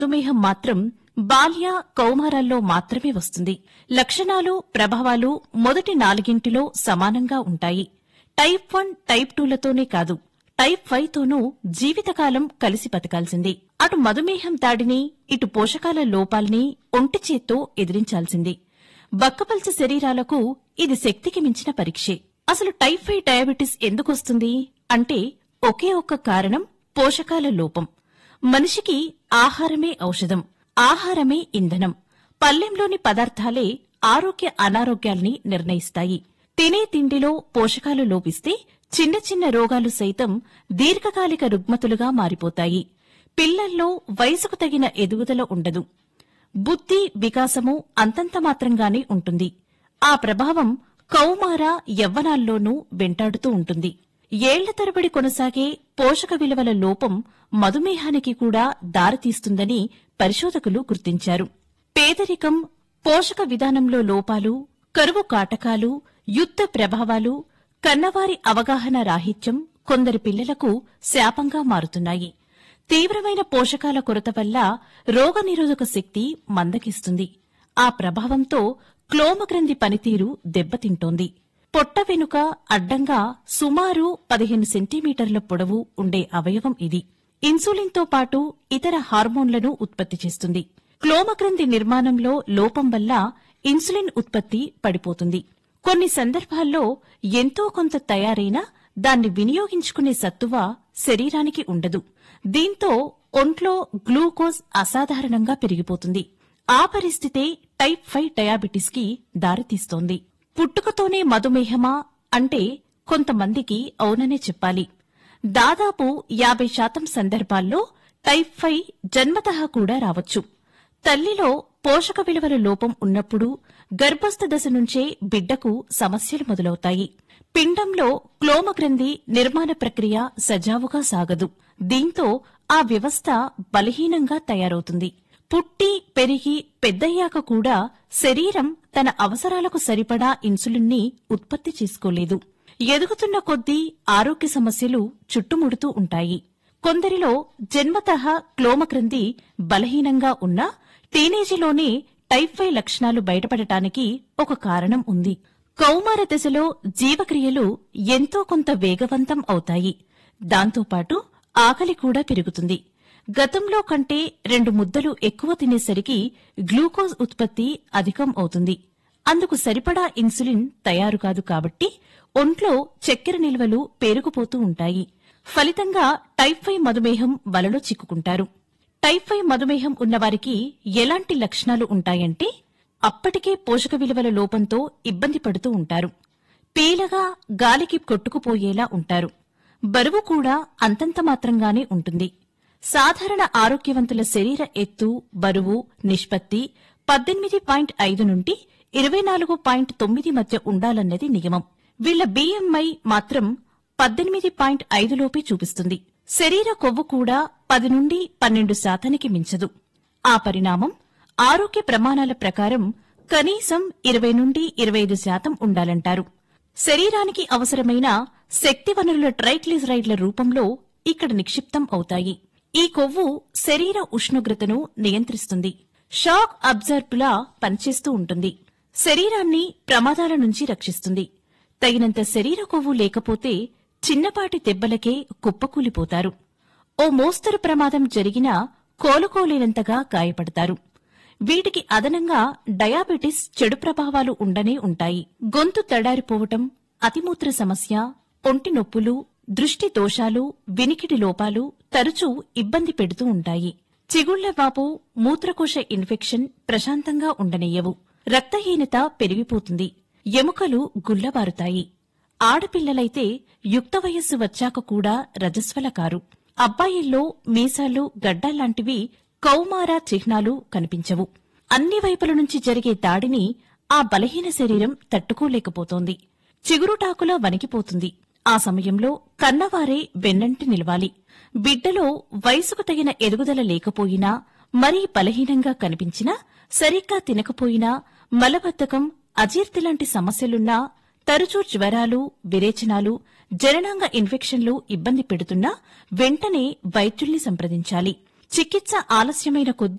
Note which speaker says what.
Speaker 1: మధుమేహం మాత్రం బాల్య కౌమారాల్లో మాత్రమే వస్తుంది లక్షణాలు ప్రభావాలు మొదటి నాలుగింటిలో సమానంగా ఉంటాయి టైప్ వన్ టైప్ టూలతోనే కాదు టైప్ ఫైవ్ తోనూ జీవితకాలం కలిసి బతకాల్సిందే అటు మధుమేహం దాడిని ఇటు పోషకాల లోపాల్ని ఒంటి చేత్తో ఎదిరించాల్సిందే బక్కపల్చ శరీరాలకు ఇది శక్తికి మించిన పరీక్షే అసలు టైప్ ఫైవ్ డయాబెటిస్ ఎందుకొస్తుంది అంటే ఒకే ఒక్క కారణం పోషకాల లోపం మనిషికి ఆహారమే ఔషధం ఆహారమే ఇంధనం పల్లెంలోని పదార్థాలే ఆరోగ్య అనారోగ్యాల్ని నిర్ణయిస్తాయి తినే తిండిలో పోషకాలు లోపిస్తే చిన్న చిన్న రోగాలు సైతం దీర్ఘకాలిక రుగ్మతులుగా మారిపోతాయి పిల్లల్లో వయసుకు తగిన ఎదుగుదల ఉండదు బుద్ధి వికాసము అంతంత మాత్రంగానే ఉంటుంది ఆ ప్రభావం కౌమార యవ్వనాల్లోనూ వెంటాడుతూ ఉంటుంది ఏళ్ల తరబడి కొనసాగే పోషక విలువల లోపం మధుమేహానికి కూడా దారితీస్తుందని పరిశోధకులు గుర్తించారు పేదరికం పోషక విధానంలో లోపాలు కరువు కాటకాలు యుద్ధ ప్రభావాలు కన్నవారి అవగాహన రాహిత్యం కొందరి పిల్లలకు శాపంగా మారుతున్నాయి తీవ్రమైన పోషకాల కొరత వల్ల రోగనిరోధక శక్తి మందగిస్తుంది ఆ ప్రభావంతో క్లోమగ్రంథి పనితీరు దెబ్బతింటోంది పొట్ట వెనుక అడ్డంగా సుమారు పదిహేను సెంటీమీటర్ల పొడవు ఉండే అవయవం ఇది ఇన్సులిన్తో పాటు ఇతర హార్మోన్లను ఉత్పత్తి చేస్తుంది క్లోమగ్రంథి నిర్మాణంలో లోపం వల్ల ఇన్సులిన్ ఉత్పత్తి పడిపోతుంది కొన్ని సందర్భాల్లో ఎంతో కొంత తయారైనా దాన్ని వినియోగించుకునే సత్తువ శరీరానికి ఉండదు దీంతో ఒంట్లో గ్లూకోజ్ అసాధారణంగా పెరిగిపోతుంది ఆ పరిస్థితే టైప్ ఫైవ్ డయాబెటిస్ కి దారితీస్తోంది పుట్టుకతోనే మధుమేహమా అంటే కొంతమందికి అవుననే చెప్పాలి దాదాపు యాభై శాతం సందర్భాల్లో టైప్ ఫైవ్ జన్మతః కూడా రావచ్చు తల్లిలో పోషక విలువల లోపం ఉన్నప్పుడు గర్భస్థ దశ నుంచే బిడ్డకు సమస్యలు మొదలవుతాయి పిండంలో క్లోమగ్రంథి నిర్మాణ ప్రక్రియ సజావుగా సాగదు దీంతో ఆ వ్యవస్థ బలహీనంగా తయారవుతుంది పుట్టి పెరిగి పెద్దయ్యాక కూడా శరీరం తన అవసరాలకు సరిపడా ఇన్సులిన్ని ఉత్పత్తి చేసుకోలేదు ఎదుగుతున్న కొద్దీ ఆరోగ్య సమస్యలు చుట్టుముడుతూ ఉంటాయి కొందరిలో జన్మతః క్లోమగ్రంథి బలహీనంగా ఉన్నా టీనేజీలోనే టైప్ ఫైవ్ లక్షణాలు బయటపడటానికి ఒక కారణం ఉంది కౌమార దశలో జీవక్రియలు ఎంతో కొంత వేగవంతం అవుతాయి దాంతోపాటు ఆకలి కూడా పెరుగుతుంది గతంలో కంటే రెండు ముద్దలు ఎక్కువ తినేసరికి గ్లూకోజ్ ఉత్పత్తి అధికం అవుతుంది అందుకు సరిపడా ఇన్సులిన్ తయారు కాదు కాబట్టి ఒంట్లో చక్కెర నిల్వలు పేరుకుపోతూ ఉంటాయి ఫలితంగా టైప్ ఫైవ్ మధుమేహం వలలో చిక్కుకుంటారు టైప్ ఫైవ్ మధుమేహం ఉన్నవారికి ఎలాంటి లక్షణాలు ఉంటాయంటే అప్పటికే పోషక విలువల లోపంతో ఇబ్బంది పడుతూ ఉంటారు పీలగా గాలికి కొట్టుకుపోయేలా ఉంటారు బరువు కూడా అంతంత మాత్రంగానే ఉంటుంది సాధారణ ఆరోగ్యవంతుల శరీర ఎత్తు బరువు నిష్పత్తి పద్దెనిమిది పాయింట్ ఐదు నుండి ఇరవై నాలుగు పాయింట్ తొమ్మిది మధ్య ఉండాలన్నది నియమం వీళ్ల బీఎంఐ మాత్రం పద్దెనిమిది పాయింట్ ఐదులోపే చూపిస్తుంది శరీర కొవ్వు కూడా పది నుండి పన్నెండు శాతానికి మించదు ఆ పరిణామం ఆరోగ్య ప్రమాణాల ప్రకారం కనీసం ఇరవై నుండి ఇరవై ఐదు శాతం ఉండాలంటారు శరీరానికి అవసరమైన శక్తి వనరుల ట్రైగ్లిజరైడ్ల రూపంలో ఇక్కడ నిక్షిప్తం అవుతాయి ఈ కొవ్వు శరీర ఉష్ణోగ్రతను నియంత్రిస్తుంది షాక్ అబ్జర్బ్లా పనిచేస్తూ ఉంటుంది శరీరాన్ని ప్రమాదాల నుంచి రక్షిస్తుంది తగినంత శరీర కొవ్వు లేకపోతే చిన్నపాటి దెబ్బలకే కుప్పకూలిపోతారు ఓ మోస్తరు ప్రమాదం జరిగినా కోలుకోలేనంతగా గాయపడతారు వీటికి అదనంగా డయాబెటిస్ చెడు ప్రభావాలు ఉండనే ఉంటాయి గొంతు తడారిపోవటం అతిమూత్ర సమస్య ఒంటి నొప్పులు దృష్టి దోషాలు వినికిడి లోపాలు తరచూ ఇబ్బంది పెడుతూ ఉంటాయి చిగుళ్ల వాపు మూత్రకోశ ఇన్ఫెక్షన్ ప్రశాంతంగా ఉండనియ్యవు రక్తహీనత పెరిగిపోతుంది ఎముకలు గుల్లబారుతాయి ఆడపిల్లలైతే యుక్త వయస్సు వచ్చాక కూడా రజస్వల కారు అబ్బాయిల్లో మీసాలు గడ్డాల్లాంటివి కౌమార చిహ్నాలు కనిపించవు అన్ని వైపుల నుంచి జరిగే దాడిని ఆ బలహీన శరీరం తట్టుకోలేకపోతోంది చిగురుటాకులా వణికిపోతుంది ఆ సమయంలో కన్నవారే వెన్నంటి నిలవాలి బిడ్డలో వయసుకు తగిన ఎదుగుదల లేకపోయినా మరీ బలహీనంగా కనిపించినా సరిగ్గా తినకపోయినా మలబద్ధకం అజీర్తి లాంటి సమస్యలున్నా తరచూ జ్వరాలు విరేచనాలు జననాంగ ఇన్ఫెక్షన్లు ఇబ్బంది పెడుతున్నా వెంటనే వైద్యుల్ని సంప్రదించాలి చికిత్స ఆలస్యమైన కొద్దీ